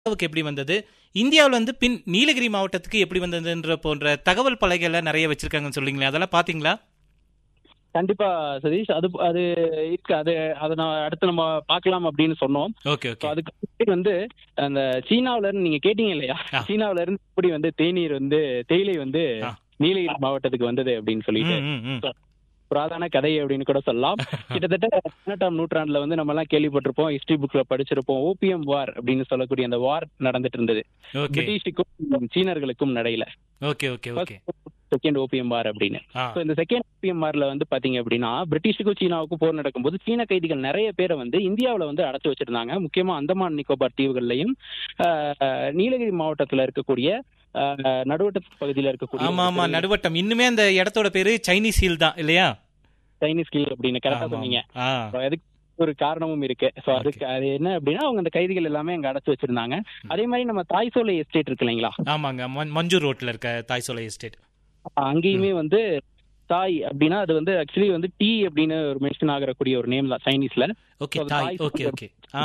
இந்தியாவுக்கு எப்படி வந்தது இந்தியாவில் வந்து பின் நீலகிரி மாவட்டத்துக்கு எப்படி வந்ததுன்ற போன்ற தகவல் பலகைகள் நிறைய வச்சிருக்காங்கன்னு சொல்றீங்களே அதெல்லாம் பாத்தீங்களா கண்டிப்பா சதீஷ் அது அது இருக்கு அது அதை நான் அடுத்து நம்ம பார்க்கலாம் அப்படின்னு சொன்னோம் ஓகே So, ஓகே அதுக்கு முன்னாடி வந்து அந்த சீனாவுல இருந்து நீங்க கேட்டீங்க இல்லையா ஆ. சீனாவுல இருந்து எப்படி வந்து தேநீர் வந்து தேயிலை வந்து ஆ. நீலகிரி மாவட்டத்துக்கு வந்தது அப்படின்னு சொல்லிட்டு ம், ம், ம். புராதன கதை அப்படின்னு கூட சொல்லலாம் கிட்டத்தட்ட பதினெட்டாம் நூற்றாண்டுல வந்து நம்ம எல்லாம் கேள்விப்பட்டிருப்போம் ஹிஸ்டரி புக்ல படிச்சிருப்போம் ஓபிஎம் வார் அப்படின்னு சொல்லக்கூடிய அந்த வார் நடந்துட்டு இருந்தது ஓகே பிரிட்டிஷுக்கும் சீனர்களுக்கும் நடையில okay okay okay second opium war அப்படின்னு ஆ So, இந்த செகண்ட் ஓபிஎம் வார்ல வந்து பாத்தீங்க அப்படின்னா பிரிட்டிஷுக்கும் சீனாவுக்கும் போர் நடக்கும்போது சீன கைதிகள் நிறைய பேரை வந்து இந்தியாவுல வந்து அடைச்சு வச்சிருந்தாங்க முக்கியமா அந்தமான் நிக்கோபார் தீவுகள்லையும் ஆஹ், நீலகிரி மாவட்டத்துல இருக்கக்கூடிய ஆஹ், நடுவட்ட பகுதியில இருக்கக்கூடிய ஆமா ஆமா ஒரு நடுவட்டம் இன்னுமே அந்த இடத்தோட பேரு சைனீஸ் ஹில் தான் இல்லையா சைனீஸ் கீழ் அப்படின்னு கரெக்டா ஆமா, சொன்னீங்க ஆ So, அதுக்கு ஒரு காரணமும் இருக்கு சோ அதுக்கு அது என்ன அப்படின்னா அவங்க அந்த கைதிகள் எல்லாமே அங்க அடைச்சு வச்சிருந்தாங்க அதே மாதிரி நம்ம தாய்சோலை எஸ்டேட் இருக்கு இல்லைங்களா ஆமாங்க மஞ்- மஞ்சூர் ரோட்ல இருக்க தாய்சோலை எஸ்டேட் அங்கேயுமே வந்து தாய் அப்படின்னா அது வந்து ஆக்சுவலி வந்து டீ அப்படின்னு ஒரு மென்ஷன் ஆகக்கூடிய ஒரு நேம் தான் சைனீஸ்ல ஓகே So, தாய் தாய் ஓகே ஓகே ஆ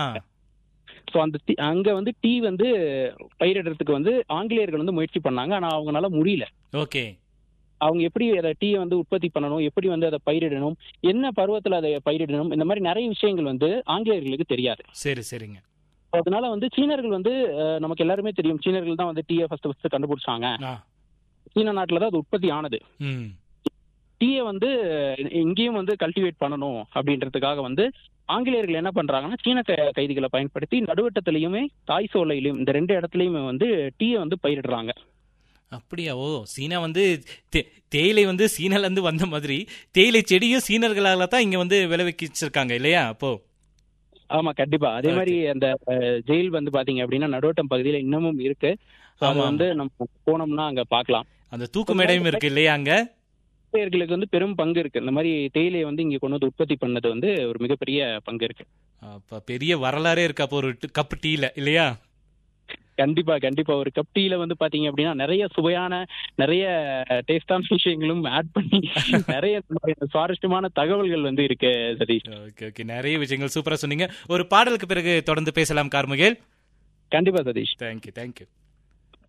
ஸோ அந்த tea- அங்க வந்து டீ வந்து பயிரிடுறதுக்கு வந்து ஆங்கிலேயர்கள் வந்து முயற்சி பண்ணாங்க ஆனா அவங்களால முடியல ஓகே அவங்க எப்படி அதை டீயை வந்து உற்பத்தி பண்ணணும் எப்படி வந்து அதை பயிரிடணும் என்ன பருவத்துல அதை பயிரிடணும் இந்த மாதிரி நிறைய விஷயங்கள் வந்து ஆங்கிலேயர்களுக்கு தெரியாது சரி சரிங்க அதனால வந்து சீனர்கள் வந்து அஹ், நமக்கு எல்லாருமே தெரியும் சீனர்கள் தான் வந்து டீயை ஃபர்ஸ்ட் ஃபர்ஸ்ட் கண்டுபிடிச்சாங்க ஆ சீன நாட்டுல தான் அது உற்பத்தி ஆனது ம் டீயை வந்து இங்கேயும் வந்து கல்டிவேட் பண்ணணும் அப்படின்றதுக்காக வந்து ஆங்கிலேயர்கள் என்ன பண்றாங்கன்னா சீன க- கைதிகளை பயன்படுத்தி நடுவட்டத்திலையுமே தாய் சோலையிலும் இந்த ரெண்டு இடத்துலயுமே வந்து டீயை வந்து பயிரிடுறாங்க அப்படியா ஓ சீனா வந்து தே- தேயிலை வந்து சீனால இருந்து வந்த மாதிரி தேயிலை செடியும் சீனர்களால தான் இங்க வந்து விளைவிச்சிருக்காங்க இல்லையா அப்போ ஆமா கண்டிப்பா அதே மாதிரி அந்த அஹ், ஜெயில் வந்து பாத்தீங்க அப்படின்னா நடுவட்டம் பகுதியில இன்னமும் இருக்கு So, அது ஆமா, வந்து நம்ம போனோம்னா அங்க பார்க்கலாம் அந்த தூக்கு மேடையும் இருக்கு இல்லையா அங்க ஆங்கிலேயர்களுக்கு வந்து பெரும் பங்கு இருக்கு இந்த மாதிரி தேயிலையை வந்து இங்க கொண்டு வந்து உற்பத்தி பண்ணது வந்து ஒரு மிகப்பெரிய பங்கு இருக்கு அப்ப பெரிய வரலாறே இருக்கு அப்போ ஒரு டு- கப் டீல இல்லையா கண்டிப்பா கண்டிப்பா ஒரு கப் டீல வந்து பாத்தீங்க அப்படின்னா நிறைய சுவையான நிறைய டேஸ்டான விஷயங்களும் ஆட் பண்ணி நிறைய சுவாரஸ்யமான தகவல்கள் வந்து இருக்கு சதீஷ் ஓகே ஓகே நிறைய விஷயங்கள் சூப்பரா சொன்னீங்க ஒரு பாடலுக்கு பிறகு தொடர்ந்து பேசலாம் கார்முகேல் கண்டிப்பா சதீஷ் தேங்க்யூ தேங்க்யூ